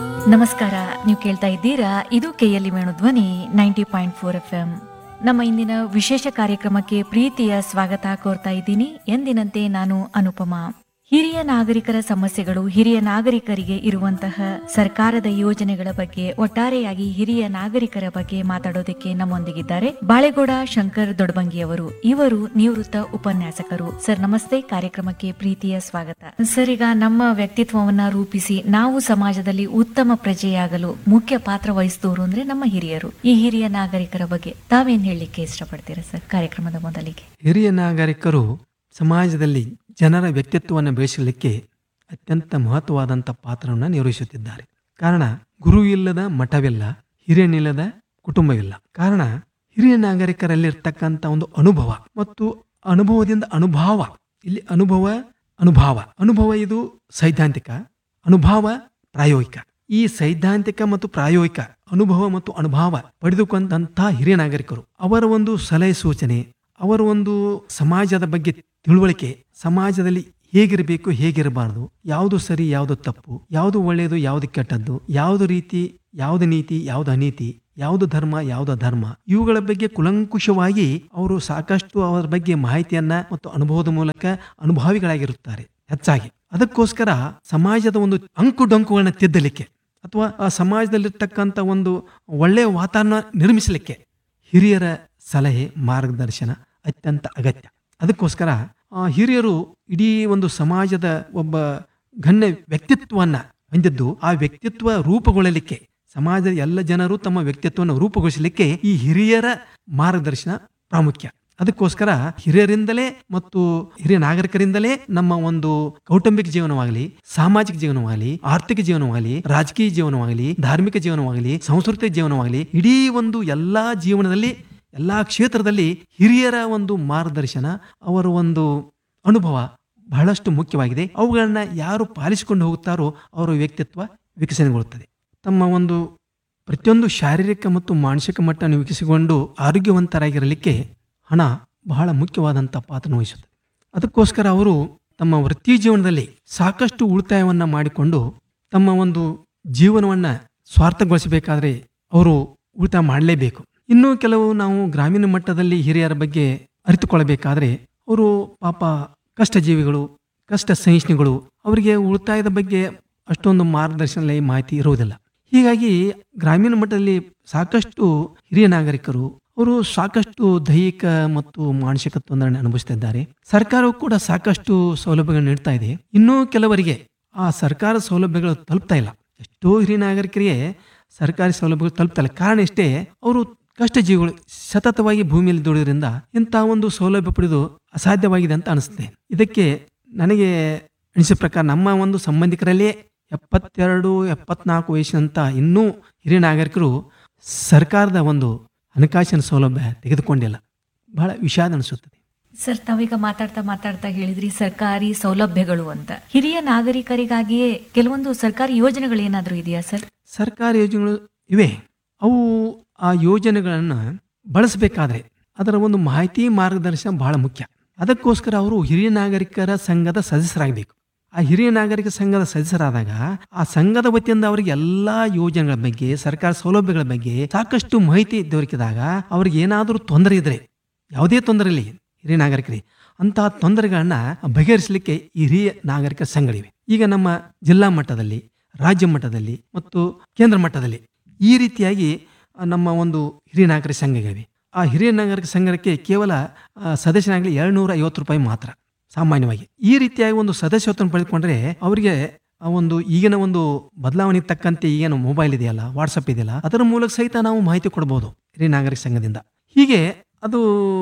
ನಮಸ್ಕಾರ ನೀವು ಕೇಳ್ತಾ ಇದ್ದೀರಾ ಇದು KLE Venu Dhwani ninety point four F M ನಮ್ಮ ಇಂದಿನ ವಿಶೇಷ ಕಾರ್ಯಕ್ರಮಕ್ಕೆ ಪ್ರೀತಿಯ ಸ್ವಾಗತ ಕೋರ್ತಾ ಇದ್ದೀನಿ ಎಂದಿನಂತೆ ನಾನು ಅನುಪಮಾ ಹಿರಿಯ ನಾಗರಿಕರ ಸಮಸ್ಯೆಗಳು ಹಿರಿಯ ನಾಗರಿಕರಿಗೆ ಇರುವಂತಹ ಸರ್ಕಾರದ ಯೋಜನೆಗಳ ಬಗ್ಗೆ ಒಟ್ಟಾರೆಯಾಗಿ ಹಿರಿಯ ನಾಗರಿಕರ ಬಗ್ಗೆ ಮಾತಾಡೋದಕ್ಕೆ ನಮ್ಮೊಂದಿಗಿದ್ದಾರೆ ಬಾಳೆಗೌಡ ಶಂಕರ್ ದೊಡ್ಬಂಗಿಯವರು ಇವರು ನಿವೃತ್ತ ಉಪನ್ಯಾಸಕರು ಸರ್ ನಮಸ್ತೆ ಕಾರ್ಯಕ್ರಮಕ್ಕೆ ಪ್ರೀತಿಯ ಸ್ವಾಗತ ಸರ್ ಈಗ ನಮ್ಮ ವ್ಯಕ್ತಿತ್ವವನ್ನ ರೂಪಿಸಿ ನಾವು ಸಮಾಜದಲ್ಲಿ ಉತ್ತಮ ಪ್ರಜೆಯಾಗಲು ಮುಖ್ಯ ಪಾತ್ರ ವಹಿಸಿದವರು ಅಂದ್ರೆ ನಮ್ಮ ಹಿರಿಯರು ಈ ಹಿರಿಯ ನಾಗರಿಕರ ಬಗ್ಗೆ ತಾವೇನ್ ಹೇಳಲಿಕ್ಕೆ ಇಷ್ಟಪಡ್ತೀರಾ ಸರ್ ಕಾರ್ಯಕ್ರಮದ ಮೊದಲಿಗೆ ಹಿರಿಯ ನಾಗರಿಕರು ಸಮಾಜದಲ್ಲಿ ಜನರ ವ್ಯಕ್ತಿತ್ವವನ್ನು ಬೆಳೆಸಲಿಕ್ಕೆ ಅತ್ಯಂತ ಮಹತ್ವವಾದಂಥ ಪಾತ್ರವನ್ನು ನಿರ್ವಹಿಸುತ್ತಿದ್ದಾರೆ ಕಾರಣ ಗುರು ಇಲ್ಲದ ಮಠವಿಲ್ಲ ಹಿರಿಯನಿಲ್ಲದ ಕುಟುಂಬವಿಲ್ಲ ಕಾರಣ ಹಿರಿಯ ನಾಗರಿಕರಲ್ಲಿರ್ತಕ್ಕಂಥ ಒಂದು ಅನುಭವ ಮತ್ತು ಅನುಭವದಿಂದ ಅನುಭವ ಇಲ್ಲಿ ಅನುಭವ ಅನುಭವ ಅನುಭವ ಇದು ಸೈದ್ಧಾಂತಿಕ ಅನುಭವ ಪ್ರಾಯೋಗಿಕ ಈ ಸೈದ್ಧಾಂತಿಕ ಮತ್ತು ಪ್ರಾಯೋಗಿಕ ಅನುಭವ ಮತ್ತು ಅನುಭವ ಪಡೆದುಕೊಂಡಂಥ ಹಿರಿಯ ನಾಗರಿಕರು ಅವರ ಒಂದು ಸಲಹೆ ಸೂಚನೆ ಅವರ ಒಂದು ಸಮಾಜದ ಬಗ್ಗೆ ತಿಳುವಳಿಕೆ ಸಮಾಜದಲ್ಲಿ ಹೇಗಿರಬೇಕು ಹೇಗಿರಬಾರದು ಯಾವುದು ಸರಿ ಯಾವುದು ತಪ್ಪು ಯಾವುದು ಒಳ್ಳೆಯದು ಯಾವುದು ಕೆಟ್ಟದ್ದು ಯಾವುದು ರೀತಿ ಯಾವುದು ನೀತಿ ಯಾವುದು ಅನೀತಿ ಯಾವುದು ಧರ್ಮ ಯಾವುದು ಧರ್ಮ ಇವುಗಳ ಬಗ್ಗೆ ಕುಲಂಕುಷವಾಗಿ ಅವರು ಸಾಕಷ್ಟು ಅವರ ಬಗ್ಗೆ ಮಾಹಿತಿಯನ್ನ ಮತ್ತು ಅನುಭವದ ಮೂಲಕ ಅನುಭವಿಗಳಾಗಿರುತ್ತಾರೆ ಹೆಚ್ಚಾಗಿ ಅದಕ್ಕೋಸ್ಕರ ಸಮಾಜದ ಒಂದು ಅಂಕು ಡೊಂಕುಗಳನ್ನ ತಿದ್ದಲಿಕ್ಕೆ ಅಥವಾ ಆ ಸಮಾಜದಲ್ಲಿರ್ತಕ್ಕಂಥ ಒಂದು ಒಳ್ಳೆಯ ವಾತಾವರಣ ನಿರ್ಮಿಸಲಿಕ್ಕೆ ಹಿರಿಯರ ಸಲಹೆ ಮಾರ್ಗದರ್ಶನ ಅತ್ಯಂತ ಅಗತ್ಯ ಅದಕ್ಕೋಸ್ಕರ ಆ ಹಿರಿಯರು ಇಡೀ ಒಂದು ಸಮಾಜದ ಒಬ್ಬ ಗಣ್ಯ ವ್ಯಕ್ತಿತ್ವವನ್ನ ಹೊಂದಿದ್ದು ಆ ವ್ಯಕ್ತಿತ್ವ ರೂಪುಗೊಳ್ಳಲಿಕ್ಕೆ ಸಮಾಜದ ಎಲ್ಲ ಜನರು ತಮ್ಮ ವ್ಯಕ್ತಿತ್ವವನ್ನು ರೂಪುಗೊಳಿಸಲಿಕ್ಕೆ ಈ ಹಿರಿಯರ ಮಾರ್ಗದರ್ಶನ ಪ್ರಾಮುಖ್ಯ ಅದಕ್ಕೋಸ್ಕರ ಹಿರಿಯರಿಂದಲೇ ಮತ್ತು ಹಿರಿಯ ನಾಗರಿಕರಿಂದಲೇ ನಮ್ಮ ಒಂದು ಕೌಟುಂಬಿಕ ಜೀವನವಾಗಲಿ ಸಾಮಾಜಿಕ ಜೀವನವಾಗಲಿ ಆರ್ಥಿಕ ಜೀವನವಾಗಲಿ ರಾಜಕೀಯ ಜೀವನವಾಗಲಿ ಧಾರ್ಮಿಕ ಜೀವನವಾಗಲಿ ಸಾಂಸ್ಕೃತಿಕ ಜೀವನವಾಗಲಿ ಇಡೀ ಒಂದು ಎಲ್ಲಾ ಜೀವನದಲ್ಲಿ ಎಲ್ಲಾ ಕ್ಷೇತ್ರದಲ್ಲಿ ಹಿರಿಯರ ಒಂದು ಮಾರ್ಗದರ್ಶನ ಅವರ ಒಂದು ಅನುಭವ ಬಹಳಷ್ಟು ಮುಖ್ಯವಾಗಿದೆ ಅವುಗಳನ್ನ ಯಾರು ಪಾಲಿಸಿಕೊಂಡು ಹೋಗುತ್ತಾರೋ ಅವರ ವ್ಯಕ್ತಿತ್ವ ವಿಕಸನಗೊಳ್ಳುತ್ತದೆ ತಮ್ಮ ಒಂದು ಪ್ರತಿಯೊಂದು ಶಾರೀರಿಕ ಮತ್ತು ಮಾನಸಿಕ ಮಟ್ಟವನ್ನು ವಿಕಸಿಸಿಕೊಂಡು ಆರೋಗ್ಯವಂತರಾಗಿರಲಿಕ್ಕೆ ಹಣ ಬಹಳ ಮುಖ್ಯವಾದಂಥ ಪಾತ್ರ ವಹಿಸುತ್ತದೆ ಅದಕ್ಕೋಸ್ಕರ ಅವರು ತಮ್ಮ ವೃತ್ತಿ ಜೀವನದಲ್ಲಿ ಸಾಕಷ್ಟು ಉಳಿತಾಯವನ್ನು ಮಾಡಿಕೊಂಡು ತಮ್ಮ ಒಂದು ಜೀವನವನ್ನು ಸ್ವಾರ್ಥಗೊಳಿಸಬೇಕಾದ್ರೆ ಅವರು ಉಳಿತಾಯ ಮಾಡಲೇಬೇಕು ಇನ್ನೂ ಕೆಲವು ನಾವು ಗ್ರಾಮೀಣ ಮಟ್ಟದಲ್ಲಿ ಹಿರಿಯರ ಬಗ್ಗೆ ಅರಿತುಕೊಳ್ಳಬೇಕಾದ್ರೆ ಅವರು ಪಾಪ ಕಷ್ಟ ಜೀವಿಗಳು ಕಷ್ಟ ಸಹಿಷ್ಣುಗಳು ಅವರಿಗೆ ಉಳಿತಾಯದ ಬಗ್ಗೆ ಅಷ್ಟೊಂದು ಮಾರ್ಗದರ್ಶನ ಮಾಹಿತಿ ಇರುವುದಿಲ್ಲ ಹೀಗಾಗಿ ಗ್ರಾಮೀಣ ಮಟ್ಟದಲ್ಲಿ ಸಾಕಷ್ಟು ಹಿರಿಯ ನಾಗರಿಕರು ಅವರು ಸಾಕಷ್ಟು ದೈಹಿಕ ಮತ್ತು ಮಾನಸಿಕ ತೊಂದರೆ ಅನುಭವಿಸ್ತಿದ್ದಾರೆ ಸರ್ಕಾರವು ಕೂಡ ಸಾಕಷ್ಟು ಸೌಲಭ್ಯಗಳನ್ನು ನೀಡ್ತಾ ಇದೆ ಇನ್ನೂ ಕೆಲವರಿಗೆ ಆ ಸರ್ಕಾರ ಸೌಲಭ್ಯಗಳು ತಲುಪ್ತಾ ಇಲ್ಲ ಎಷ್ಟೋ ಹಿರಿಯ ನಾಗರಿಕರಿಗೆ ಸರ್ಕಾರಿ ಸೌಲಭ್ಯಗಳು ತಲುಪ್ತಾ ಇಲ್ಲ ಕಾರಣ ಇಷ್ಟೇ ಅವರು ಕಷ್ಟ ಜೀವಿಗಳು ಸತತವಾಗಿ ಭೂಮಿಯಲ್ಲಿ ದುಡಿದ್ರಿಂದ ಇಂಥ ಒಂದು ಸೌಲಭ್ಯ ಪಡೆದು ಅಸಾಧ್ಯವಾಗಿದೆ ಅಂತ ಅನಿಸುತ್ತೆ ಇದಕ್ಕೆ ನನಗೆ ಅನಿಸಿದ ಪ್ರಕಾರ ನಮ್ಮ ಒಂದು ಸಂಬಂಧಿಕರಲ್ಲೇ ಎಪ್ಪತ್ತೆರಡು ಎಪ್ಪತ್ನಾಲ್ಕು ವಯಸ್ಸಿನಂತ ಇನ್ನೂ ಹಿರಿಯ ನಾಗರಿಕರು ಸರ್ಕಾರದ ಒಂದು ಹಣಕಾಸಿನ ಸೌಲಭ್ಯ ತೆಗೆದುಕೊಂಡಿಲ್ಲ ಬಹಳ ವಿಷಾದ ಅನಿಸುತ್ತದೆ ಸರ್ ತಾವೀಗ ಮಾತಾಡ್ತಾ ಮಾತಾಡ್ತಾ ಹೇಳಿದ್ರಿ ಸರ್ಕಾರಿ ಸೌಲಭ್ಯಗಳು ಅಂತ ಹಿರಿಯ ನಾಗರಿಕರಿಗಾಗಿಯೇ ಕೆಲವೊಂದು ಸರ್ಕಾರಿ ಯೋಜನೆಗಳು ಏನಾದ್ರೂ ಇದೆಯಾ ಸರ್ ಸರ್ಕಾರಿ ಯೋಜನೆಗಳು ಇವೆ ಅವು ಆ ಯೋಜನೆಗಳನ್ನು ಬಳಸಬೇಕಾದ್ರೆ ಅದರ ಒಂದು ಮಾಹಿತಿ ಮಾರ್ಗದರ್ಶನ ಬಹಳ ಮುಖ್ಯ ಅದಕ್ಕೋಸ್ಕರ ಅವರು ಹಿರಿಯ ನಾಗರಿಕರ ಸಂಘದ ಸದಸ್ಯರಾಗಬೇಕು ಆ ಹಿರಿಯ ನಾಗರಿಕ ಸಂಘದ ಸದಸ್ಯರಾದಾಗ ಆ ಸಂಘದ ವತಿಯಿಂದ ಅವರಿಗೆ ಎಲ್ಲಾ ಯೋಜನೆಗಳ ಬಗ್ಗೆ ಸರ್ಕಾರ ಸೌಲಭ್ಯಗಳ ಬಗ್ಗೆ ಸಾಕಷ್ಟು ಮಾಹಿತಿ ದೊರಕಿದಾಗ ಅವ್ರಿಗೆ ಏನಾದರೂ ತೊಂದರೆ ಇದ್ರೆ ಯಾವುದೇ ತೊಂದರೆ ಇರಲಿ ಹಿರಿಯ ನಾಗರಿಕರಿಗೆ ಅಂತಹ ತೊಂದರೆಗಳನ್ನ ಬಗೆಹರಿಸಲಿಕ್ಕೆ ಈ ಹಿರಿಯ ನಾಗರಿಕ ಸಂಘಗಳಿವೆ ಈಗ ನಮ್ಮ ಜಿಲ್ಲಾ ಮಟ್ಟದಲ್ಲಿ ರಾಜ್ಯ ಮಟ್ಟದಲ್ಲಿ ಮತ್ತು ಕೇಂದ್ರ ಮಟ್ಟದಲ್ಲಿ ಈ ರೀತಿಯಾಗಿ ಆ, ನಮ್ಮ ಒಂದು ಹಿರಿಯ ನಾಗರಿಕ ಸಂಘಗಳಿವೆ ಆ ಹಿರಿಯ ನಾಗರಿಕ ಸಂಘಕ್ಕೆ ಕೇವಲ ಆ, ಸದಸ್ಯನಾಗಲಿ ಎರಡ್ನೂರ ಐವತ್ತು ರೂಪಾಯಿ ಮಾತ್ರ ಸಾಮಾನ್ಯವಾಗಿ ಈ ರೀತಿಯಾಗಿ ಒಂದು ಸದಸ್ಯತ್ವವನ್ನು ಪಡೆದುಕೊಂಡ್ರೆ ಅವರಿಗೆ ಆ ಒಂದು ಈಗಿನ ಒಂದು ಬದಲಾವಣೆಗೆ ತಕ್ಕಂತೆ ಈಗೇನು ಮೊಬೈಲ್ ಇದೆಯಲ್ಲ ವಾಟ್ಸಪ್ ಇದೆಯಲ್ಲ ಅದರ ಮೂಲಕ ಸಹಿತ ನಾವು ಮಾಹಿತಿ ಕೊಡಬಹುದು ಹಿರಿಯ ನಾಗರಿಕ ಸಂಘದಿಂದ ಹೀಗೆ ಅದು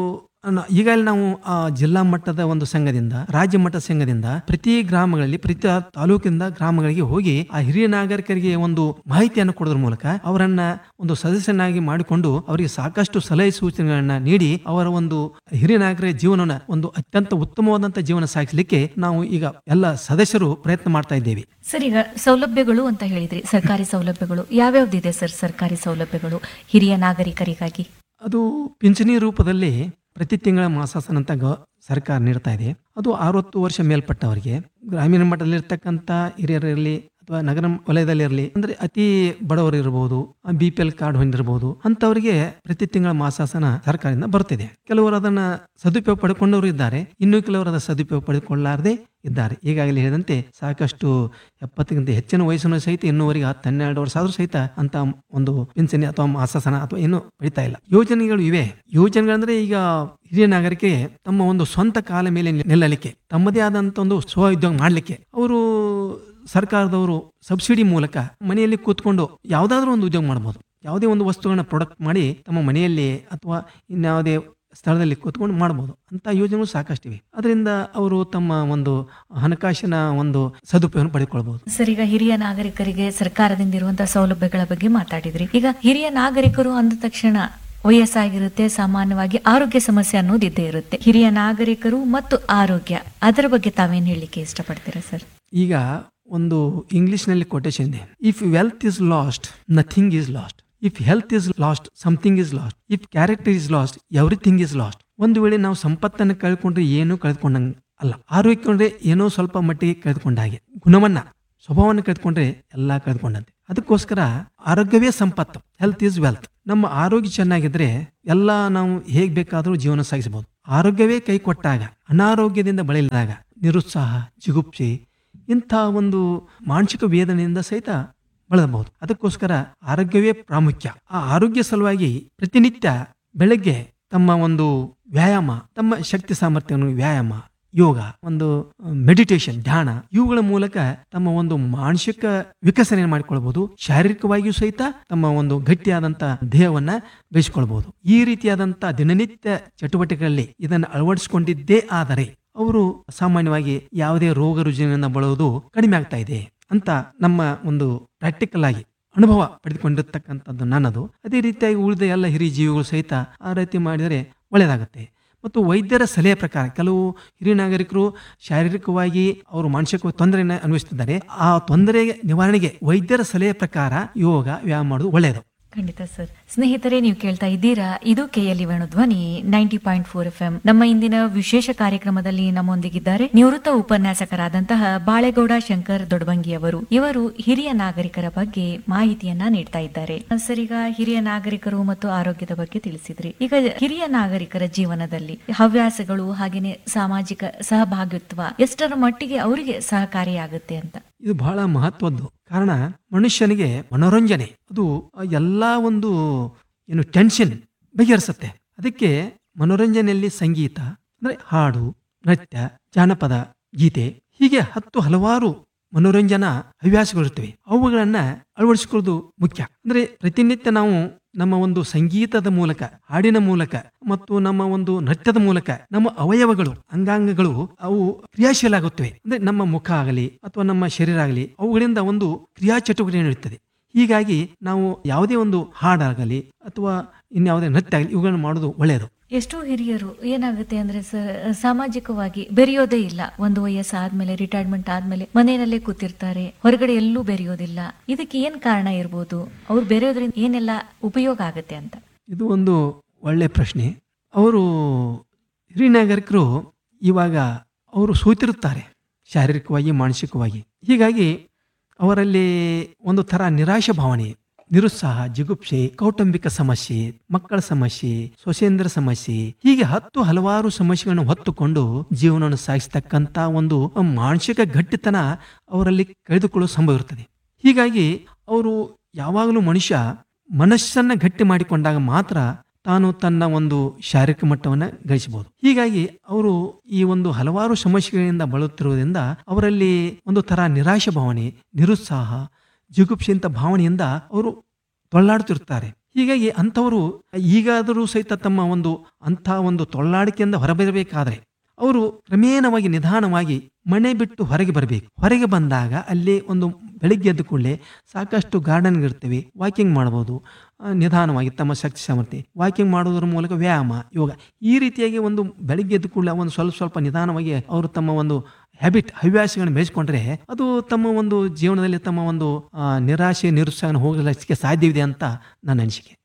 ನ- ಈಗಾಗಲೇ ನಾವು ಆ ಜಿಲ್ಲಾ ಮಟ್ಟದ ಒಂದು ಸಂಘದಿಂದ ರಾಜ್ಯ ಮಟ್ಟದ ಸಂಘದಿಂದ ಪ್ರತಿ ಗ್ರಾಮಗಳಲ್ಲಿ ಪ್ರತಿ ತಾಲೂಕಿಂದ ಗ್ರಾಮಗಳಿಗೆ ಹೋಗಿ ಆ ಹಿರಿಯ ನಾಗರಿಕರಿಗೆ ಒಂದು ಮಾಹಿತಿಯನ್ನು ಕೊಡೋದ್ರ ಮೂಲಕ ಅವರನ್ನ ಒಂದು ಸದಸ್ಯನಾಗಿ ಮಾಡಿಕೊಂಡು ಅವರಿಗೆ ಸಾಕಷ್ಟು ಸಲಹೆ ಸೂಚನೆಗಳನ್ನ ನೀಡಿ ಅವರ ಒಂದು ಹಿರಿಯ ನಾಗರಿಕ ಜೀವನನ ಒಂದು ಅತ್ಯಂತ ಉತ್ತಮವಾದಂತ ಜೀವನ ಸಾಗಿಸಲಿಕ್ಕೆ ನಾವು ಈಗ ಎಲ್ಲ ಸದಸ್ಯರು ಪ್ರಯತ್ನ ಮಾಡ್ತಾ ಇದ್ದೇವೆ ಸರ್ ಈಗ ಸೌಲಭ್ಯಗಳು ಅಂತ ಹೇಳಿದ್ರಿ ಸರ್ಕಾರಿ ಸೌಲಭ್ಯಗಳು ಯಾವ್ಯಾವ್ದಿದೆ ಸರ್ ಸರ್ಕಾರಿ ಸೌಲಭ್ಯಗಳು ಹಿರಿಯ ನಾಗರಿಕರಿಗಾಗಿ ಅದು ಪಿಂಚಣಿ ರೂಪದಲ್ಲಿ ಪ್ರತಿ ತಿಂಗಳ ಮಾಸಾಸನ ಅಂತ ಗ ಸರ್ಕಾರ ನೀಡ್ತಾ ಇದೆ ಅದು ಅರವತ್ತು ವರ್ಷ ಮೇಲ್ಪಟ್ಟವರಿಗೆ ಗ್ರಾಮೀಣ ಮಟ್ಟದಲ್ಲಿರ್ತಕ್ಕಂಥ ಹಿರಿಯರಿರಲಿ ಅಥವಾ ನಗರ ವಲಯದಲ್ಲಿ ಇರಲಿ ಅಂದ್ರೆ ಅತಿ ಬಡವರು ಇರಬಹುದು ಬಿ ಪಿ ಎಲ್ ಕಾರ್ಡ್ ಹೊಂದಿರಬಹುದು ಅಂತವರಿಗೆ ಪ್ರತಿ ತಿಂಗಳ ಮಾಸಾಸನ ಸರ್ಕಾರದಿಂದ ಬರುತ್ತಿದೆ ಕೆಲವರು ಅದನ್ನ ಸದುಪಯೋಗ ಪಡೆದುಕೊಂಡವರು ಇದ್ದಾರೆ ಇನ್ನು ಕೆಲವರು ಅದರ ಸದುಪಯೋಗ ಪಡೆದುಕೊಳ್ಳಾರದೆ ಇದ್ದಾರೆ ಈಗಾಗಲೇ ಹೇಳಿದಂತೆ ಸಾಕಷ್ಟು ಎಪ್ಪತ್ತಕ್ಕಿಂತ ಹೆಚ್ಚಿನ ವಯಸ್ಸಿನ ಸಹಿತ ಇನ್ನೂವರೆಗೆ ಹತ್ತು ಹನ್ನೆರಡು ವರ್ಷ ಆದ್ರೂ ಸಹಿತ ಅಂತ ಒಂದು ಪಿಂಚಣಿ ಅಥವಾ ಮಾಸಾಸನ ಅಥವಾ ಏನು ಪಡಿತಾ ಇಲ್ಲ ಯೋಜನೆಗಳು ಇವೆ ಯೋಜನೆಗಳಂದ್ರೆ ಈಗ ಹಿರಿಯ ನಾಗರಿಕರಿಗೆ ತಮ್ಮ ಒಂದು ಸ್ವಂತ ಕಾಲ ಮೇಲೆ ನಿಲ್ಲಲಿಕ್ಕೆ ತಮ್ಮದೇ ಆದಂತ ಒಂದು ಸ್ವ ಉದ್ಯೋಗ ಮಾಡ್ಲಿಕ್ಕೆ ಅವರು ಸರ್ಕಾರದವರು ಸಬ್ಸಿಡಿ ಮೂಲಕ ಮನೆಯಲ್ಲಿ ಕೂತ್ಕೊಂಡು ಯಾವ್ದಾದ್ರು ಒಂದು ಉದ್ಯೋಗ ಮಾಡಬಹುದು ಯಾವುದೇ ಒಂದು ವಸ್ತುಗಳನ್ನ ಪ್ರೊಡಕ್ಟ್ ಮಾಡಿ ತಮ್ಮ ಮನೆಯಲ್ಲಿ ಅಥವಾ ಇನ್ಯಾವುದೇ ಸ್ಥಳದಲ್ಲಿ ಕೂತ್ಕೊಂಡು ಮಾಡಬಹುದು ಅಂತ ಯೋಜನೆಗಳು ಸಾಕಷ್ಟಿವೆ ಅದರಿಂದ ಅವರು ತಮ್ಮ ಒಂದು ಹಣಕಾಸಿನ ಒಂದು ಸದುಪಯೋಗ ಪಡೆದುಕೊಳ್ಬಹುದು ಸರ್ ಈಗ ಹಿರಿಯ ನಾಗರಿಕರಿಗೆ ಸರ್ಕಾರದಿಂದ ಇರುವಂತಹ ಸೌಲಭ್ಯಗಳ ಬಗ್ಗೆ ಮಾತಾಡಿದ್ರಿ ಈಗ ಹಿರಿಯ ನಾಗರಿಕರು ಅಂದ ತಕ್ಷಣ ವಯಸ್ಸಾಗಿರುತ್ತೆ ಸಾಮಾನ್ಯವಾಗಿ ಆರೋಗ್ಯ ಸಮಸ್ಯೆ ಅನ್ನೋದು ಇದ್ದೇ ಇರುತ್ತೆ ಹಿರಿಯ ನಾಗರಿಕರು ಮತ್ತು ಆರೋಗ್ಯ ಅದರ ಬಗ್ಗೆ ತಾವೇನ್ ಹೇಳಲಿಕ್ಕೆ ಇಷ್ಟಪಡ್ತೀರಾ ಸರ್ ಈಗ ಒಂದು ಇಂಗ್ಲಿಷ್ನಲ್ಲಿ ಕೊಟೇಶನ್ ಇದೆ if wealth is lost nothing is lost if health is lost something is lost if character is lost everything is lost ಒಂದು ವೇಳೆ ನಾವು ಸಂಪತ್ತನ್ನು ಕಳ್ಕೊಂಡ್ರೆ ಏನೂ ಕಳೆದುಕೊಂಡಂಗ ಅಲ್ಲ ಆರೋಗ್ಯ ಕೊಂಡ್ರೆ ಏನೋ ಸ್ವಲ್ಪ ಮಟ್ಟಿಗೆ ಕಳೆದುಕೊಂಡ ಹಾಗೆ ಗುಣವನ್ನ ಸ್ವಭಾವವನ್ನು ಕಳೆದುಕೊಂಡ್ರೆ ಎಲ್ಲ ಕಳೆದುಕೊಂಡಂತೆ ಅದಕ್ಕೋಸ್ಕರ ಆರೋಗ್ಯವೇ ಸಂಪತ್ತು ಹೆಲ್ತ್ ಈಸ್ ವೆಲ್ತ್ ನಮ್ಮ ಆರೋಗ್ಯ ಚೆನ್ನಾಗಿದ್ರೆ ಎಲ್ಲ ನಾವು ಹೇಗ್ ಬೇಕಾದರೂ ಜೀವನ ಸಾಗಿಸಬಹುದು ಆರೋಗ್ಯವೇ ಕೈ ಕೊಟ್ಟಾಗ ಅನಾರೋಗ್ಯದಿಂದ ಬಳಲಿದಾಗ ನಿರುತ್ಸಾಹ ಜಿಗುಪ್ಸೆ ಇಂಥ ಒಂದು ಮಾನಸಿಕ ವೇದನೆಯಿಂದ ಸಹಿತ ಬಳಲಬಹುದು ಅದಕ್ಕೋಸ್ಕರ ಆರೋಗ್ಯವೇ ಪ್ರಾಮುಖ್ಯ ಆ ಆರೋಗ್ಯ ಸಲುವಾಗಿ ಪ್ರತಿನಿತ್ಯ ಬೆಳಗ್ಗೆ ತಮ್ಮ ಒಂದು ವ್ಯಾಯಾಮ ತಮ್ಮ ಶಕ್ತಿ ಸಾಮರ್ಥ್ಯವನ್ನು ವ್ಯಾಯಾಮ ಯೋಗ ಒಂದು ಮೆಡಿಟೇಷನ್ ಧ್ಯಾನ ಇವುಗಳ ಮೂಲಕ ತಮ್ಮ ಒಂದು ಮಾನಸಿಕ ವಿಕಸನೆ ಮಾಡಿಕೊಳ್ಬಹುದು ಶಾರೀರಿಕವಾಗಿಯೂ ಸಹಿತ ತಮ್ಮ ಒಂದು ಗಟ್ಟಿಯಾದಂತ ದೇಹವನ್ನ ಬೆಳೆಸಿಕೊಳ್ಬಹುದು ಈ ರೀತಿಯಾದಂತ ದಿನನಿತ್ಯ ಚಟುವಟಿಕೆಗಳಲ್ಲಿ ಇದನ್ನು ಅಳವಡಿಸಿಕೊಂಡಿದ್ದೇ ಆದರೆ ಅವರು ಸಾಮಾನ್ಯವಾಗಿ ಯಾವುದೇ ರೋಗ ರುಜಿನದಿಂದ ಬಳೋದು ಕಡಿಮೆ ಆಗ್ತಾ ಇದೆ ಅಂತ ನಮ್ಮ ಒಂದು ಪ್ರಾಕ್ಟಿಕಲ್ ಆಗಿ ಅನುಭವ ಪಡೆದುಕೊಂಡಿರ್ತಕ್ಕಂಥದ್ದು ನನ್ನದು ಅದೇ ರೀತಿಯಾಗಿ ಉಳಿದ ಎಲ್ಲ ಹಿರಿಯ ಜೀವಿಗಳು ಸಹಿತ ಆ ರೀತಿ ಮಾಡಿದರೆ ಒಳ್ಳೆಯದಾಗುತ್ತೆ ಮತ್ತು ವೈದ್ಯರ ಸಲಹೆ ಪ್ರಕಾರ ಕೆಲವು ಹಿರಿಯ ನಾಗರಿಕರು ಶಾರೀರಿಕವಾಗಿ ಅವರು ಮಾನಸಿಕ ತೊಂದರೆಯನ್ನು ಅನುಭವಿಸುತ್ತಿದ್ದಾರೆ ಆ ತೊಂದರೆ ನಿವಾರಣೆಗೆ ವೈದ್ಯರ ಸಲಹೆ ಪ್ರಕಾರ ಯೋಗ ವ್ಯಾಯಾಮ ಮಾಡೋದು ಒಳ್ಳೆಯದು ಖಂಡಿತ ಸರ್ ಸ್ನೇಹಿತರೆ ನೀವು ಕೇಳ್ತಾ ಇದ್ದೀರಾ ಇದು KLE Venu Dhwani ninety point four F M ನಮ್ಮ ಇಂದಿನ ವಿಶೇಷ ಕಾರ್ಯಕ್ರಮದಲ್ಲಿ ನಮ್ಮೊಂದಿಗಿದ್ದಾರೆ ನಿವೃತ್ತ ಉಪನ್ಯಾಸಕರಾದಂತಹ ಬಾಳೆಗೌಡ ಶಂಕರ್ ದೊಡಬಂಗಿ ಅವರು ಇವರು ಹಿರಿಯ ನಾಗರಿಕರ ಬಗ್ಗೆ ಮಾಹಿತಿಯನ್ನ ನೀಡ್ತಾ ಇದ್ದಾರೆ ಸರ್ ಈಗ ಹಿರಿಯ ನಾಗರಿಕರು ಮತ್ತು ಆರೋಗ್ಯದ ಬಗ್ಗೆ ತಿಳಿಸಿದ್ರಿ ಈಗ ಹಿರಿಯ ನಾಗರಿಕರ ಜೀವನದಲ್ಲಿ ಹವ್ಯಾಸಗಳು ಹಾಗೇನೆ ಸಾಮಾಜಿಕ ಸಹಭಾಗಿತ್ವ ಎಷ್ಟರ ಮಟ್ಟಿಗೆ ಅವರಿಗೆ ಸಹಕಾರಿಯಾಗುತ್ತೆ ಅಂತ ಇದು ಬಹಳ ಮಹತ್ವದ್ದು ಕಾರಣ ಮನುಷ್ಯನಿಗೆ ಮನೋರಂಜನೆ ಅದು ಎಲ್ಲ ಒಂದು ಏನು ಟೆನ್ಷನ್ ಬಗೆಹರಿಸುತ್ತೆ ಅದಕ್ಕೆ ಮನೋರಂಜನೆಯಲ್ಲಿ ಸಂಗೀತ ಅಂದ್ರೆ ಹಾಡು ನೃತ್ಯ ಜಾನಪದ ಗೀತೆ ಹೀಗೆ ಹತ್ತು ಹಲವಾರು ಮನೋರಂಜನಾ ಹವ್ಯಾಸಗಳಿರ್ತವೆ ಅವುಗಳನ್ನ ಅಳವಡಿಸಿಕೊಳ್ಳೋದು ಮುಖ್ಯ ಅಂದ್ರೆ ಪ್ರತಿನಿತ್ಯ ನಾವು ನಮ್ಮ ಒಂದು ಸಂಗೀತದ ಮೂಲಕ ಹಾಡಿನ ಮೂಲಕ ಮತ್ತು ನಮ್ಮ ಒಂದು ನೃತ್ಯದ ಮೂಲಕ ನಮ್ಮ ಅವಯವಗಳು ಅಂಗಾಂಗಗಳು ಅವು ಕ್ರಿಯಾಶೀಲ ಆಗುತ್ತವೆ ಅಂದ್ರೆ ನಮ್ಮ ಮುಖ ಆಗಲಿ ಅಥವಾ ನಮ್ಮ ಶರೀರ ಆಗಲಿ ಅವುಗಳಿಂದ ಒಂದು ಕ್ರಿಯಾ ಚಟುವಟಿಕೆ ನಡೆಯುತ್ತದೆ ಹೀಗಾಗಿ ನಾವು ಯಾವುದೇ ಒಂದು ಹಾಡಾಗಲಿ ಅಥವಾ ಇನ್ಯಾವುದೇ ನೃತ್ಯ ಆಗಲಿ ಇವುಗಳನ್ನು ಮಾಡೋದು ಒಳ್ಳೆಯದು ಎಷ್ಟೋ ಹಿರಿಯರು ಏನಾಗುತ್ತೆ ಅಂದ್ರೆ ಸರ್ ಸಾಮಾಜಿಕವಾಗಿ ಬೆರೆಯೋದೇ ಇಲ್ಲ ಒಂದು ವಯಸ್ಸಾದ್ಮೇಲೆ ರಿಟೈರ್ಮೆಂಟ್ ಆದ್ಮೇಲೆ ಮನೆಯಲ್ಲೇ ಕೂತಿರ್ತಾರೆ ಹೊರಗಡೆ ಎಲ್ಲೂ ಬೆರೆಯೋದಿಲ್ಲ ಇದಕ್ಕೆ ಏನ್ ಕಾರಣ ಇರ್ಬೋದು ಅವ್ರು ಬೆರೆಯೋದ್ರಿಂದ ಏನೆಲ್ಲ ಉಪಯೋಗ ಆಗುತ್ತೆ ಅಂತ ಇದು ಒಂದು ಒಳ್ಳೆ ಪ್ರಶ್ನೆ ಅವರು ಹಿರಿಯ ನಾಗರಿಕರು ಇವಾಗ ಅವರು ಸೋತಿರುತ್ತಾರೆ ಶಾರೀರಿಕವಾಗಿ ಮಾನಸಿಕವಾಗಿ ಹೀಗಾಗಿ ಅವರಲ್ಲಿ ಒಂದು ಥರ ನಿರಾಶೆ ಭಾವನೆ ನಿರುತ್ಸಾಹ ಜಿಗುಪ್ಸೆ ಕೌಟುಂಬಿಕ ಸಮಸ್ಯೆ ಮಕ್ಕಳ ಸಮಸ್ಯೆ ಸೊಸೇಂದ್ರ ಸಮಸ್ಯೆ ಹೀಗೆ ಹತ್ತು ಹಲವಾರು ಸಮಸ್ಯೆಗಳನ್ನು ಹೊತ್ತುಕೊಂಡು ಜೀವನವನ್ನು ಸಾಗಿಸ್ತಕ್ಕಂತ ಒಂದು ಮಾನಸಿಕ ಗಟ್ಟಿತನ ಅವರಲ್ಲಿ ಕಳೆದುಕೊಳ್ಳುವ ಸಂಭವ ಇರುತ್ತದೆ ಹೀಗಾಗಿ ಅವರು ಯಾವಾಗಲೂ ಮನುಷ್ಯ ಮನಸ್ಸನ್ನ ಗಟ್ಟಿ ಮಾಡಿಕೊಂಡಾಗ ಮಾತ್ರ ತಾನು ತನ್ನ ಒಂದು ಶಾರೀರಿಕ ಮಟ್ಟವನ್ನು ಗಳಿಸಬಹುದು ಹೀಗಾಗಿ ಅವರು ಈ ಒಂದು ಹಲವಾರು ಸಮಸ್ಯೆಗಳಿಂದ ಬಳಲುತ್ತಿರುವುದರಿಂದ ಅವರಲ್ಲಿ ಒಂದು ತರ ನಿರಾಶೆ ಭಾವನೆ ನಿರುತ್ಸಾಹ ಜಿಗುಪ್ಸೆಂತ ಭಾವನೆಯಿಂದ ಅವರು ತೊಳ್ಳಾಡುತ್ತಿರುತ್ತಾರೆ ಹೀಗಾಗಿ ಅಂಥವರು ಈಗಾದರೂ ಸಹಿತ ತಮ್ಮ ಒಂದು ಅಂಥ ಒಂದು ತೊಳ್ಳಾಡಿಕೆಯಿಂದ ಹೊರಬರಬೇಕಾದ್ರೆ ಅವರು ಕ್ರಮೇಣವಾಗಿ ನಿಧಾನವಾಗಿ ಮನೆ ಬಿಟ್ಟು ಹೊರಗೆ ಬರಬೇಕು ಹೊರಗೆ ಬಂದಾಗ ಅಲ್ಲಿ ಒಂದು ಬೆಳಿಗ್ಗೆ ಎದ್ದ ಕೂಡಲೇ ಸಾಕಷ್ಟು ಗಾರ್ಡನ್ ಇರ್ತವೆ ವಾಕಿಂಗ್ ಮಾಡ್ಬೋದು ಆ, ನಿಧಾನವಾಗಿ ತಮ್ಮ ಶಕ್ತಿ ಸಾಮರ್ಥ್ಯ ವಾಕಿಂಗ್ ಮಾಡೋದ್ರ ಮೂಲಕ ವ್ಯಾಯಾಮ ಯೋಗ ಈ ರೀತಿಯಾಗಿ ಒಂದು ಬೆಳಿಗ್ಗೆ ಎದ್ದ ಕೂಡಲೇ ಒಂದು ಸ್ವಲ್ಪ ಸ್ವಲ್ಪ ನಿಧಾನವಾಗಿ ಅವರು ತಮ್ಮ ಒಂದು ಹ್ಯಾಬಿಟ್ ಹವ್ಯಾಸಗಳನ್ನು ಬೆಳೆಸ್ಕೊಂಡ್ರೆ ಅದು ತಮ್ಮ ಒಂದು ಜೀವನದಲ್ಲಿ ತಮ್ಮ ಒಂದು ಆ, ನಿರಾಶೆ ನಿರುತ್ಸಾಹ ಹೋಗಲಿಕ್ಕೆ ಸಾಧ್ಯವಿದೆ ಅಂತ ನನ್ನ ಅನಿಸಿಕೆ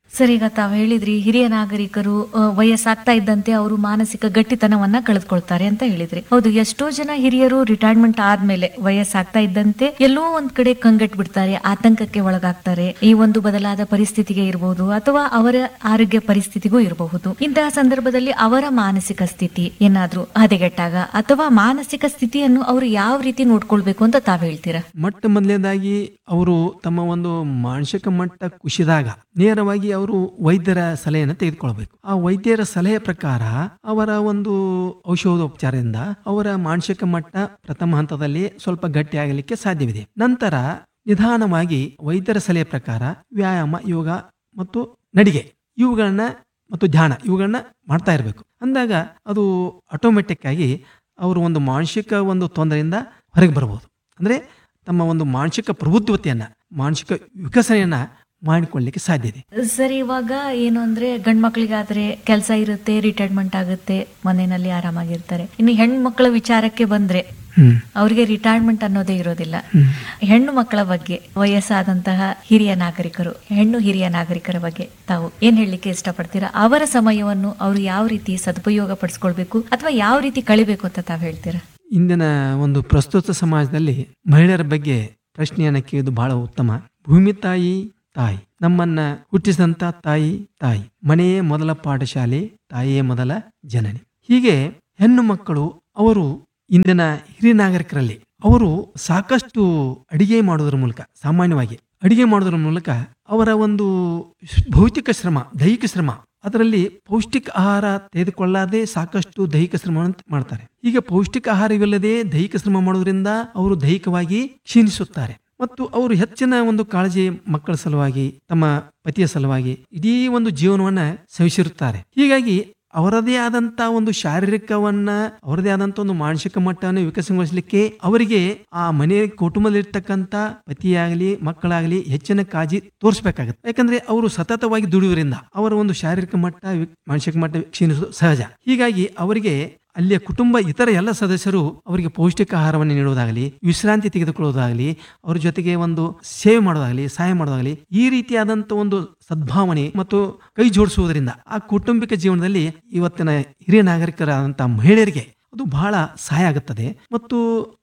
ಸರ್ ಈಗ ತಾವು ಹೇಳಿದ್ರಿ ಹಿರಿಯ ನಾಗರಿಕರು ಆ, ವಯಸ್ಸಾಗ್ತಾ ಇದ್ದಂತೆ ಅವರು ಮಾನಸಿಕ ಗಟ್ಟಿತನವನ್ನ ಕಳೆದುಕೊಳ್ತಾರೆ ಅಂತ ಹೇಳಿದ್ರಿ ಹೌದು ಎಷ್ಟೋ ಜನ ಹಿರಿಯರು ರಿಟೈರ್ಮೆಂಟ್ ಆದ್ಮೇಲೆ ವಯಸ್ಸಾಗ್ತಾ ಇದ್ದಂತೆ ಎಲ್ಲೋ ಒಂದ್ ಕಡೆ ಕಂಗೆಟ್ ಬಿಡ್ತಾರೆ ಆತಂಕಕ್ಕೆ ಒಳಗಾಗ್ತಾರೆ ಈ ಒಂದು ಬದಲಾದ ಪರಿಸ್ಥಿತಿಗೆ ಇರಬಹುದು ಅಥವಾ ಅವರ ಆರೋಗ್ಯ ಪರಿಸ್ಥಿತಿಗೂ ಇರಬಹುದು ಇಂತಹ ಸಂದರ್ಭದಲ್ಲಿ ಅವರ ಮಾನಸಿಕ ಸ್ಥಿತಿ ಏನಾದ್ರೂ ಹದಗೆಟ್ಟಾಗ ಅಥವಾ ಮಾನಸಿಕ ಸ್ಥಿತಿಯನ್ನು ಅವರು ಯಾವ ರೀತಿ ನೋಡ್ಕೊಳ್ಬೇಕು ಅಂತ ತಾವ್ ಹೇಳ್ತೀರಾ ಮೊಟ್ಟ ಮೊದಲನೇದಾಗಿ ಅವರು ತಮ್ಮ ಒಂದು ಮಾನಸಿಕ ಮಟ್ಟ ಕುಸಿದಾಗ ನೇರವಾಗಿ ಅವರು ವೈದ್ಯರ ಸಲಹೆಯನ್ನು ತೆಗೆದುಕೊಳ್ಬೇಕು ಆ ವೈದ್ಯರ ಸಲಹೆ ಪ್ರಕಾರ ಅವರ ಒಂದು ಔಷಧೋಪಚಾರದಿಂದ ಅವರ ಮಾನಸಿಕ ಮಟ್ಟ ಪ್ರಥಮ ಹಂತದಲ್ಲಿ ಸ್ವಲ್ಪ ಗಟ್ಟಿಯಾಗಲಿಕ್ಕೆ ಸಾಧ್ಯವಿದೆ ನಂತರ ನಿಧಾನವಾಗಿ ವೈದ್ಯರ ಸಲಹೆ ಪ್ರಕಾರ ವ್ಯಾಯಾಮ ಯೋಗ ಮತ್ತು ನಡಿಗೆ ಇವುಗಳನ್ನ ಮತ್ತು ಧ್ಯಾನ ಇವುಗಳನ್ನ ಮಾಡ್ತಾ ಇರಬೇಕು ಅಂದಾಗ ಅದು ಆಟೋಮೆಟಿಕ್ ಆಗಿ ಅವರು ಒಂದು ಮಾನಸಿಕ ಒಂದು ತೊಂದರೆಯಿಂದ ಹೊರಗೆ ಬರ್ಬೋದು ಅಂದ್ರೆ ತಮ್ಮ ಒಂದು ಮಾನಸಿಕ ಪ್ರಬುದ್ಧತೆಯನ್ನ ಮಾನಸಿಕ ವಿಕಸನೆಯನ್ನ ಮಾಡಿಕೊಳ್ಳಲಿಕ್ಕೆ ಸಾಧ್ಯ ಇದೆ ಸರ್ ಇವಾಗ ಏನು ಅಂದ್ರೆ ಗಂಡ್ ಮಕ್ಳಿಗಾದ್ರೆ ಕೆಲಸ ಇರುತ್ತೆ ರಿಟೈರ್ಮೆಂಟ್ ಆಗುತ್ತೆ ಮನೆಯಲ್ಲಿ ಆರಾಮಾಗಿರ್ತಾರೆ ಇನ್ನು ಹೆಣ್ಮಕ್ಳ ವಿಚಾರಕ್ಕೆ ಬಂದ್ರೆ ಅವ್ರಿಗೆ ರಿಟೈರ್ಮೆಂಟ್ ಅನ್ನೋದೇ ಇರೋದಿಲ್ಲ ಹೆಣ್ಣು ಮಕ್ಕಳ ಬಗ್ಗೆ ವಯಸ್ಸಾದಂತಹ ಹಿರಿಯ ನಾಗರಿಕರು ಹೆಣ್ಣು ಹಿರಿಯ ನಾಗರಿಕರ ಬಗ್ಗೆ ತಾವು ಏನ್ ಹೇಳಲಿಕ್ಕೆ ಇಷ್ಟಪಡ್ತೀರಾ ಅವರ ಸಮಯವನ್ನು ಅವರು ಯಾವ ರೀತಿ ಸದುಪಯೋಗ ಪಡಿಸ್ಕೊಳ್ಬೇಕು ಅಥವಾ ಯಾವ ರೀತಿ ಕಳಿಬೇಕು ಅಂತ ತಾವ್ ಹೇಳ್ತೀರಾ ಇಂದಿನ ಒಂದು ಪ್ರಸ್ತುತ ಸಮಾಜದಲ್ಲಿ ಮಹಿಳೆಯರ ಬಗ್ಗೆ ಪ್ರಶ್ನೆಯನ್ನು ಕೇಳಿದ್ದು ಬಹಳ ಉತ್ತಮ ಭೂಮಿ ತಾಯಿ ತಾಯಿ ನಮ್ಮನ್ನ ಹುಟ್ಟಿಸಿದಂತ ತಾಯಿ ತಾಯಿ ಮನೆಯೇ ಮೊದಲ ಪಾಠಶಾಲೆ ತಾಯಿಯೇ ಮೊದಲ ಜನನಿ ಹೀಗೆ ಹೆಣ್ಣು ಮಕ್ಕಳು ಅವರು ಇಂದಿನ ಹಿರಿಯ ನಾಗರಿಕರಲ್ಲಿ ಅವರು ಸಾಕಷ್ಟು ಅಡಿಗೆ ಮಾಡೋದ್ರ ಮೂಲಕ ಸಾಮಾನ್ಯವಾಗಿ ಅಡಿಗೆ ಮಾಡೋದ್ರ ಮೂಲಕ ಅವರ ಒಂದು ಭೌತಿಕ ಶ್ರಮ ದೈಹಿಕ ಶ್ರಮ ಅದರಲ್ಲಿ ಪೌಷ್ಟಿಕ ಆಹಾರ ತೆಗೆದುಕೊಳ್ಳದೆ ಸಾಕಷ್ಟು ದೈಹಿಕ ಶ್ರಮವನ್ನು ಮಾಡ್ತಾರೆ ಈಗ ಪೌಷ್ಟಿಕ ಆಹಾರವಿಲ್ಲದೆ ದೈಹಿಕ ಶ್ರಮ ಮಾಡೋದ್ರಿಂದ ಅವರು ದೈಹಿಕವಾಗಿ ಕ್ಷೀಣಿಸುತ್ತಾರೆ ಮತ್ತು ಅವರು ಹೆಚ್ಚಿನ ಒಂದು ಕಾಳಜಿ ಮಕ್ಕಳ ಸಲುವಾಗಿ ತಮ್ಮ ಪತಿಯ ಸಲುವಾಗಿ ಇಡೀ ಒಂದು ಜೀವನವನ್ನ ಸವಿಸಿರುತ್ತಾರೆ ಹೀಗಾಗಿ ಅವರದೇ ಆದಂತ ಒಂದು ಶಾರೀರಿಕವನ್ನ ಅವರದೇ ಆದಂತ ಒಂದು ಮಾನಸಿಕ ಮಟ್ಟವನ್ನು ವಿಕಸನಗೊಳಿಸಲಿಕ್ಕೆ ಅವರಿಗೆ ಆ ಮನೆ ಕುಟುಂಬದಲ್ಲಿರ್ತಕ್ಕಂಥ ಪತಿಯಾಗಲಿ ಮಕ್ಕಳಾಗಲಿ ಹೆಚ್ಚಿನ ಕಾಳಜಿ ತೋರಿಸಬೇಕಾಗುತ್ತೆ ಯಾಕಂದ್ರೆ ಅವರು ಸತತವಾಗಿ ದುಡಿಯುವುದರಿಂದ ಅವರ ಒಂದು ಶಾರೀರಿಕ ಮಟ್ಟ ವಿ- ಮಾನಸಿಕ ಮಟ್ಟ ಕ್ಷೀಣಿಸುವುದು ಸಹಜ ಹೀಗಾಗಿ ಅವರಿಗೆ ಅಲ್ಲಿಯ ಕುಟುಂಬ ಇತರ ಎಲ್ಲ ಸದಸ್ಯರು ಅವರಿಗೆ ಪೌಷ್ಟಿಕ ಆಹಾರವನ್ನು ನೀಡುವುದಾಗಲಿ ವಿಶ್ರಾಂತಿ ತೆಗೆದುಕೊಳ್ಳುವುದಾಗಲಿ ಅವ್ರ ಜೊತೆಗೆ ಒಂದು ಸೇವೆ ಮಾಡೋದಾಗಲಿ ಸಹಾಯ ಮಾಡೋದಾಗಲಿ ಈ ರೀತಿಯಾದಂತ ಒಂದು ಸದ್ಭಾವನೆ ಮತ್ತು ಕೈ ಜೋಡಿಸುವುದರಿಂದ ಆ ಕೌಟುಂಬಿಕ ಜೀವನದಲ್ಲಿ ಇವತ್ತಿನ ಹಿರಿಯ ನಾಗರಿಕರಾದಂತಹ ಮಹಿಳೆಯರಿಗೆ ಅದು ಬಹಳ ಸಹಾಯ ಆಗುತ್ತದೆ ಮತ್ತು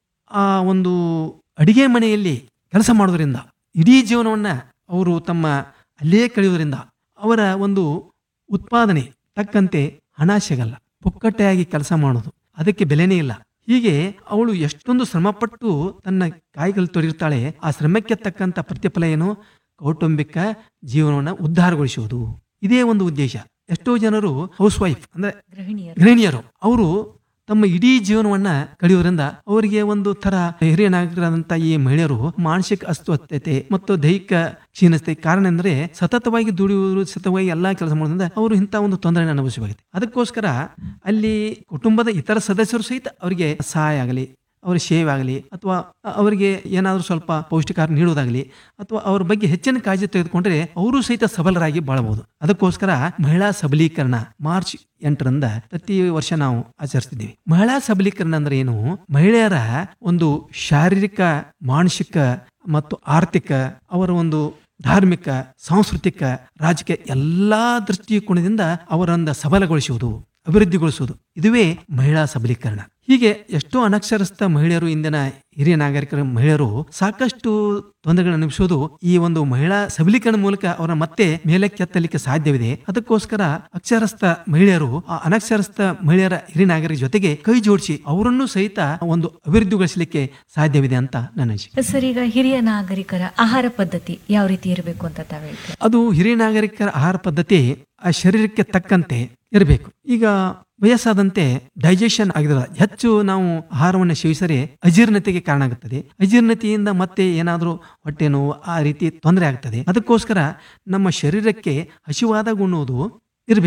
ಆ ಒಂದು ಅಡಿಗೆ ಮನೆಯಲ್ಲಿ ಕೆಲಸ ಮಾಡೋದ್ರಿಂದ ಇಡೀ ಜೀವನವನ್ನ ಅವರು ತಮ್ಮ ಅಲ್ಲೇ ಕಳೆಯುವುದರಿಂದ ಅವರ ಒಂದು ಉತ್ಪಾದನೆ ತಕ್ಕಂತೆ ಹಣ ಸಿಗಲ್ಲ ಪುಕ್ಕಟ್ಟೆಯಾಗಿ ಕೆಲಸ ಮಾಡೋದು ಅದಕ್ಕೆ ಬೆಲೆನೇ ಇಲ್ಲ ಹೀಗೆ ಅವಳು ಎಷ್ಟೊಂದು ಶ್ರಮಪಟ್ಟು ತನ್ನ ಕಾಯಿಗಳು ತೊಡಿರ್ತಾಳೆ ಆ ಶ್ರಮಕ್ಕೆ ತಕ್ಕಂತ ಪ್ರತಿಫಲ ಏನು ಕೌಟುಂಬಿಕ ಜೀವನವನ್ನ ಉದ್ಧಾರಗೊಳಿಸುವುದು ಇದೇ ಒಂದು ಉದ್ದೇಶ ಎಷ್ಟೋ ಜನರು ಹೌಸ್ ವೈಫ್ ಅಂದ್ರೆ ಗೃಹಿಣಿಯರು ಗೃಹಿಣಿಯರು ಅವರು ತಮ್ಮ ಇಡೀ ಜೀವನವನ್ನ ಕಳೆಯುವುದರಿಂದ ಅವರಿಗೆ ಒಂದು ತರ ಹಿರಿಯ ನಾಗರಿಕರಾದಂತ ಈ ಮಹಿಳೆಯರು ಮಾನಸಿಕ ಅಸ್ವಸ್ಥತೆ ಮತ್ತು ದೈಹಿಕ ಕ್ಷೀಣತೆ ಕಾರಣ ಅಂದ್ರೆ ಸತತವಾಗಿ ದುಡಿಯುವುದು ಸತತವಾಗಿ ಎಲ್ಲಾ ಕೆಲಸ ಮಾಡೋದ್ರಿಂದ ಅವರು ಇಂಥ ಒಂದು ತೊಂದರೆ ಅನುಭವಿಸಬೇಕಾಗಿದೆ ಅದಕ್ಕೋಸ್ಕರ ಅಲ್ಲಿ ಕುಟುಂಬದ ಇತರ ಸದಸ್ಯರು ಸಹಿತ ಅವರಿಗೆ ಸಹಾಯ ಆಗಲಿ ಅವರ ಸೇವೆ ಆಗಲಿ ಅಥವಾ ಅವರಿಗೆ ಏನಾದರೂ ಸ್ವಲ್ಪ ಪೌಷ್ಟಿಕಾಹಾರ ನೀಡುವುದಾಗಲಿ ಅಥವಾ ಅವ್ರ ಬಗ್ಗೆ ಹೆಚ್ಚಿನ ಕಾಳಜಿ ತೆಗೆದುಕೊಂಡ್ರೆ ಅವರು ಸಹಿತ ಸಬಲರಾಗಿ ಬಾಳಬಹುದು ಅದಕ್ಕೋಸ್ಕರ ಮಹಿಳಾ ಸಬಲೀಕರಣ ಮಾರ್ಚ್ ಎಂಟರಿಂದ ಪ್ರತಿ ವರ್ಷ ನಾವು ಆಚರಿಸ್ತಿದ್ದೀವಿ ಮಹಿಳಾ ಸಬಲೀಕರಣ ಅಂದ್ರೆ ಏನು ಮಹಿಳೆಯರ ಒಂದು ಶಾರೀರಿಕ ಮಾನಸಿಕ ಮತ್ತು ಆರ್ಥಿಕ ಅವರ ಒಂದು ಧಾರ್ಮಿಕ ಸಾಂಸ್ಕೃತಿಕ ರಾಜಕೀಯ ಎಲ್ಲಾ ದೃಷ್ಟಿಕೋನದಿಂದ ಅವರನ್ನ ಸಬಲಗೊಳಿಸುವುದು ಅಭಿವೃದ್ಧಿಗೊಳಿಸುವುದು ಇದುವೇ ಮಹಿಳಾ ಸಬಲೀಕರಣ ಹೀಗೆ ಎಷ್ಟೋ ಅನಕ್ಷರಸ್ಥ ಮಹಿಳೆಯರು ಇಂದಿನ ಹಿರಿಯ ನಾಗರಿಕರ ಮಹಿಳೆಯರು ಸಾಕಷ್ಟು ತೊಂದರೆಗಳನ್ನು ಅನುಭವಿಸುವುದು ಈ ಒಂದು ಮಹಿಳಾ ಸಬಲೀಕರಣ ಮೂಲಕ ಅವರ ಮತ್ತೆ ಮೇಲೆ ಕೆತ್ತಲಿಕ್ಕೆ ಸಾಧ್ಯವಿದೆ ಅದಕ್ಕೋಸ್ಕರ ಅಕ್ಷರಸ್ಥ ಮಹಿಳೆಯರು ಆ ಅನಕ್ಷರಸ್ಥ ಮಹಿಳೆಯರ ಹಿರಿಯ ನಾಗರಿಕ ಜೊತೆಗೆ ಕೈ ಜೋಡಿಸಿ ಅವರನ್ನು ಸಹಿತ ಒಂದು ಅಭಿವೃದ್ಧಿಗೊಳಿಸಲಿಕ್ಕೆ ಸಾಧ್ಯವಿದೆ ಅಂತ ನನ್ನ ಅನಿಸಿಕೆ ಸರ್ ಈಗ ಹಿರಿಯ ನಾಗರಿಕರ ಆಹಾರ ಪದ್ಧತಿ ಯಾವ ರೀತಿ ಇರಬೇಕು ಅಂತ ತಾವ್ ಹೇಳ್ತೀರಾ ಅದು ಹಿರಿಯ ನಾಗರಿಕರ ಆಹಾರ ಪದ್ಧತಿ ಆ ಶರೀರಕ್ಕೆ ತಕ್ಕಂತೆ ಇರಬೇಕು ಈಗ ವಯಸ್ಸಾದಂತೆ ಡೈಜೆಷನ್ ಆಗಿದ ಹೆಚ್ಚು ನಾವು ಆಹಾರವನ್ನು ಸೇವಿಸರೆ ಅಜೀರ್ಣತೆಗೆ ಕಾರಣ ಆಗುತ್ತದೆ ಅಜೀರ್ಣತೆಯಿಂದ ಮತ್ತೆ ಏನಾದರೂ ಹೊಟ್ಟೆ ನೋವು ಆ ರೀತಿ ತೊಂದರೆ ಆಗ್ತದೆ ಅದಕ್ಕೋಸ್ಕರ ನಮ್ಮ ಶರೀರಕ್ಕೆ ಹಸಿವಾದಾಗ ಉಣ್ಣುವುದು ಇರಬೇಕು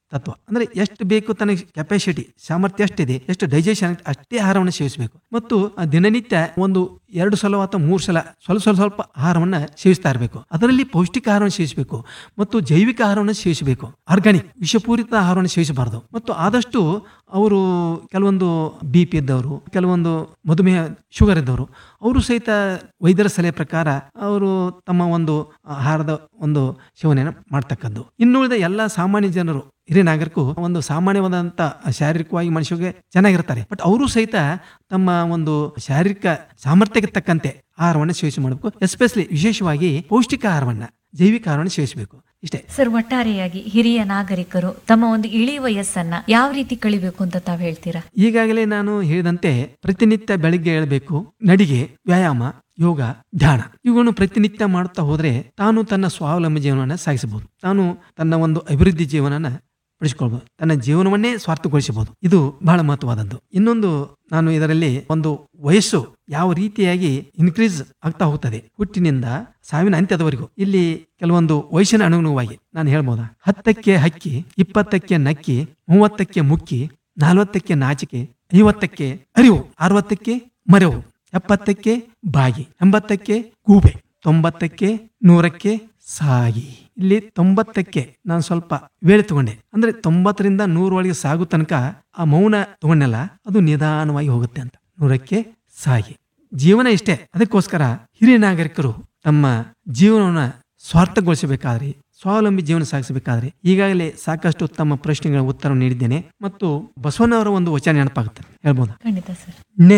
ತತ್ವ ಅಂದ್ರೆ ಎಷ್ಟು ಬೇಕು ತನಗೆ ಕೆಪಾಸಿಟಿ ಸಾಮರ್ಥ್ಯ ಎಷ್ಟಿದೆ ಎಷ್ಟು ಡೈಜೆಷನ್ ಅಷ್ಟೇ ಆಹಾರವನ್ನು ಸೇವಿಸಬೇಕು ಮತ್ತು ಆ ದಿನನಿತ್ಯ ಒಂದು ಎರಡು ಸಲ ಅಥವಾ ಮೂರು ಸಲ ಸ್ವಲ್ಪ ಸ್ವಲ್ಪ ಸ್ವಲ್ಪ ಆಹಾರವನ್ನ ಸೇವಿಸ್ತಾ ಇರಬೇಕು ಅದರಲ್ಲಿ ಪೌಷ್ಟಿಕ ಆಹಾರವನ್ನು ಸೇವಿಸಬೇಕು ಮತ್ತು ಜೈವಿಕ ಆಹಾರವನ್ನು ಸೇವಿಸಬೇಕು ಆರ್ಗಾನಿಕ್ ವಿಷಪೂರಿತ ಆಹಾರವನ್ನು ಸೇವಿಸಬಾರದು ಮತ್ತು ಆದಷ್ಟು ಅವರು ಕೆಲವೊಂದು ಬಿ ಪಿ ಇದ್ದವರು ಕೆಲವೊಂದು ಮಧುಮೇಹ ಶುಗರ್ ಇದ್ದವರು ಅವರು ಸಹಿತ ವೈದ್ಯರ ಸಲಹೆ ಪ್ರಕಾರ ಅವರು ತಮ್ಮ ಒಂದು ಆಹಾರದ ಒಂದು ಸೇವನೆಯನ್ನು ಮಾಡ್ತಕ್ಕದ್ದು ಇನ್ನುಳಿದ ಎಲ್ಲ ಸಾಮಾನ್ಯ ಜನರು ಹಿರಿಯ ನಾಗರಿಕರು ಒಂದು ಸಾಮಾನ್ಯವಾದಂತ ಶಾರೀರಿಕವಾಗಿ ಮನುಷ್ಯಗೆ ಚೆನ್ನಾಗಿರ್ತಾರೆ ಬಟ್ ಅವರು ಸಹಿತ ತಮ್ಮ ಒಂದು ಶಾರೀರಿಕ ಸಾಮರ್ಥ್ಯಕ್ಕೆ ತಕ್ಕಂತೆ ಆಹಾರವನ್ನು ಸೇವಿಸಿ ಮಾಡಬೇಕು ಎಸ್ಪೆಷಲಿ ವಿಶೇಷವಾಗಿ ಪೌಷ್ಟಿಕ ಆಹಾರವನ್ನ ಜೈವಿಕ ಆಹಾರವನ್ನು ಸೇವಿಸಬೇಕು ಇಷ್ಟೇ ಸರ್ ಒಟ್ಟಾರೆಯಾಗಿ ಹಿರಿಯ ನಾಗರಿಕರು ತಮ್ಮ ಒಂದು ಇಳಿ ವಯಸ್ಸನ್ನ ಯಾವ ರೀತಿ ಕಳಿಬೇಕು ಅಂತ ತಾವ್ ಹೇಳ್ತೀರಾ ಈಗಾಗಲೇ ನಾನು ಹೇಳಿದಂತೆ ಪ್ರತಿನಿತ್ಯ ಬೆಳಿಗ್ಗೆ ಏಳಬೇಕು ನಡಿಗೆ ವ್ಯಾಯಾಮ ಯೋಗ ಧ್ಯಾನ ಇವುಗಳನ್ನು ಪ್ರತಿನಿತ್ಯ ಮಾಡುತ್ತಾ ಹೋದ್ರೆ ತಾನು ತನ್ನ ಸ್ವಾವಲಂಬಿ ಜೀವನವನ್ನು ಸಾಗಿಸಬಹುದು ತಾನು ತನ್ನ ಒಂದು ಅಭಿವೃದ್ಧಿ ಜೀವನನ ಪಡಿಸಿಕೊಳ್ಬಹುದು ತನ್ನ ಜೀವನವನ್ನೇ ಸ್ವಾರ್ಥಗೊಳಿಸಬಹುದು ಇದು ಬಹಳ ಮಹತ್ವವಾದದ್ದು ಇನ್ನೊಂದು ನಾನು ಇದರಲ್ಲಿ ಒಂದು ವಯಸ್ಸು ಯಾವ ರೀತಿಯಾಗಿ ಇನ್ಕ್ರೀಸ್ ಆಗ್ತಾ ಹೋಗ್ತದೆ ಹುಟ್ಟಿನಿಂದ ಸಾವಿನ ಅಂತ್ಯದವರೆಗೂ ಇಲ್ಲಿ ಕೆಲವೊಂದು ವಯಸ್ಸಿನ ಅನುಗುಣವಾಗಿ ನಾನು ಹೇಳ್ಬೋದಾ ಹತ್ತಕ್ಕೆ ಹಕ್ಕಿ ಇಪ್ಪತ್ತಕ್ಕೆ ನಕ್ಕಿ ಮೂವತ್ತಕ್ಕೆ ಮುಕ್ಕಿ ನಲವತ್ತಕ್ಕೆ ನಾಚಿಕೆ ಐವತ್ತಕ್ಕೆ ಅರಿವು ಅರವತ್ತಕ್ಕೆ ಮರೆವು ಎಪ್ಪತ್ತಕ್ಕೆ ಬಾಗಿ ಎಂಬತ್ತಕ್ಕೆ ಗೂಬೆ ತೊಂಬತ್ತಕ್ಕೆ ನೂರಕ್ಕೆ ಸಾಗಿ ಇಲ್ಲಿ ತೊಂಬತ್ತಕ್ಕೆ ನಾನು ಸ್ವಲ್ಪ ವೇಳೆ ತಗೊಂಡೆ ಅಂದ್ರೆ ತೊಂಬತ್ತರಿಂದ ನೂರೊಳಗೆ ಸಾಗು ತನಕ ಆ ಮೌನ ತಗೊಂಡಲ್ಲ ಅದು ನಿಧಾನವಾಗಿ ಹೋಗುತ್ತೆ ಅಂತ ನೂರಕ್ಕೆ ಸಾಗಿ ಜೀವನ ಇಷ್ಟೇ ಅದಕ್ಕೋಸ್ಕರ ಹಿರಿಯ ನಾಗರಿಕರು ತಮ್ಮ ಜೀವನವನ್ನ ಸ್ವಾರ್ಥಗೊಳಿಸಬೇಕಾದ್ರೆ ಸ್ವಾವಲಂಬಿ ಜೀವನ ಸಾಗಿಸಬೇಕಾದ್ರೆ ಈಗಾಗಲೇ ಸಾಕಷ್ಟು ತಮ್ಮ ಪ್ರಶ್ನೆಗಳ ಉತ್ತರ ನೀಡಿದ್ದೇನೆ ಮತ್ತು ಬಸವಣ್ಣವರ ಒಂದು ವಚನ ನೆನಪಾಗುತ್ತೆ ಹೇಳ್ಬೋದಾ ಖಂಡಿತ ಸರ್ ನೇ